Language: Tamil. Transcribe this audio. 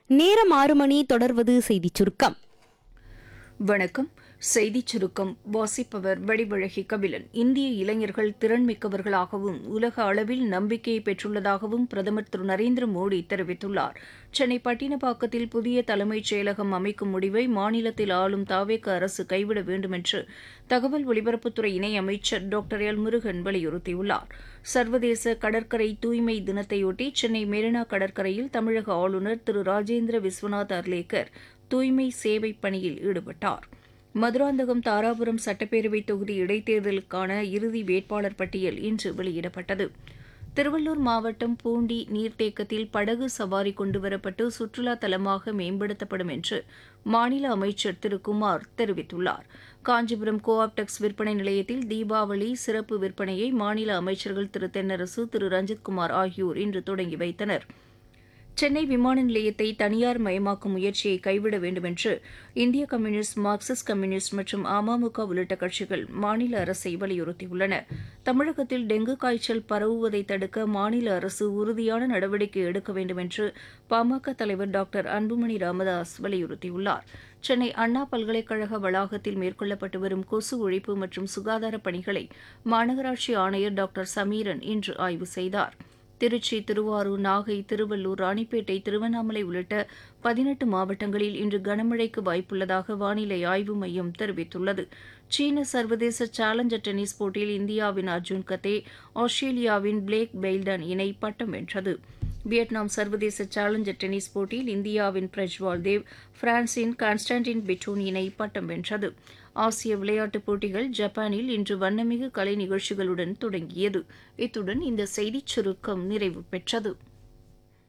நேரம் ஆறு மணி தொடர்வது செய்திச் சுருக்கம் வணக்கம் செய்திச் சுருக்கம் வாசிப்பவர் வடிவழகி கபிலன் இந்திய இளைஞர்கள் திறன்மிக்கவர்களாகவும் உலக அளவில் நம்பிக்கையை பெற்றுள்ளதாகவும் பிரதமர் திரு நரேந்திர மோடி தெரிவித்துள்ளார் சென்னை பட்டினப்பாக்கத்தில் புதிய தலைமைச் செயலகம் அமைக்கும் முடிவை மாநிலத்தில் ஆளும் தாவேக அரசு கைவிட வேண்டும் என்று தகவல் ஒலிபரப்புத்துறை இணையமைச்சர் டாக்டர் எல் முருகன் வலியுறுத்தியுள்ளார் சர்வதேச கடற்கரை தூய்மை தினத்தையொட்டி சென்னை மெரினா கடற்கரையில் தமிழக ஆளுநர் திரு ராஜேந்திர விஸ்வநாத் அர்லேக்கர் தூய்மை சேவை பணியில் ஈடுபட்டார் மதுராந்தகம் தாராபுரம் சட்டப்பேரவை தொகுதி இடைத்தேர்தலுக்கான இறுதி வேட்பாளர் பட்டியல் இன்று வெளியிடப்பட்டது திருவள்ளூர் மாவட்டம் பூண்டி நீர்த்தேக்கத்தில் படகு சவாரி கொண்டுவரப்பட்டு சுற்றுலா தலமாக மேம்படுத்தப்படும் என்று மாநில அமைச்சர் திரு குமார் தெரிவித்துள்ளார் காஞ்சிபுரம் கோஆப்டெக்ஸ் விற்பனை நிலையத்தில் தீபாவளி சிறப்பு விற்பனையை மாநில அமைச்சர்கள் திரு தென்னரசு திரு ரஞ்சித்குமார் ஆகியோர் இன்று தொடங்கி வைத்தனா் சென்னை விமான நிலையத்தை தனியார் மயமாக்கும் முயற்சியை கைவிட வேண்டும் என்று இந்திய கம்யூனிஸ்ட் மார்க்சிஸ்ட் கம்யூனிஸ்ட் மற்றும் அமமுக உள்ளிட்ட கட்சிகள் மாநில அரசை வலியுறுத்தியுள்ளன தமிழகத்தில் டெங்கு காய்ச்சல் பரவுவதை தடுக்க மாநில அரசு உறுதியான நடவடிக்கை எடுக்க வேண்டும் என்று பாமக தலைவர் டாக்டர் அன்புமணி ராமதாஸ் வலியுறுத்தியுள்ளார் சென்னை அண்ணா பல்கலைக்கழக வளாகத்தில் மேற்கொள்ளப்பட்டு வரும் கொசு ஒழிப்பு மற்றும் சுகாதார பணிகளை மாநகராட்சி ஆணையர் டாக்டர் சமீரன் இன்று ஆய்வு செய்தார் திருச்சி திருவாரூர் நாகை திருவள்ளூர் ராணிப்பேட்டை திருவண்ணாமலை உள்ளிட்ட பதினெட்டு மாவட்டங்களில் இன்று கனமழைக்கு வாய்ப்புள்ளதாக வானிலை ஆய்வு மையம் தெரிவித்துள்ளது சீன சர்வதேச சேலஞ்சர் டென்னிஸ் போட்டியில் இந்தியாவின் அர்ஜுன் கத்தே ஆஸ்திரேலியாவின் பிளேக் பெய்ல்டன் இணை பட்டம் வென்றது வியட்நாம் சர்வதேச சேலஞ்சர் டென்னிஸ் போட்டியில் இந்தியாவின் பிரஜ்வால் தேவ் பிரான்சின் கான்ஸ்டான்டின் பெட்டோன் இணை பட்டம் வென்றது ஆசிய விளையாட்டுப் போட்டிகள் ஜப்பானில் இன்று வண்ணமிகு கலை நிகழ்ச்சிகளுடன் தொடங்கியது இத்துடன் இந்த செய்திச் சுருக்கம் நிறைவு பெற்றது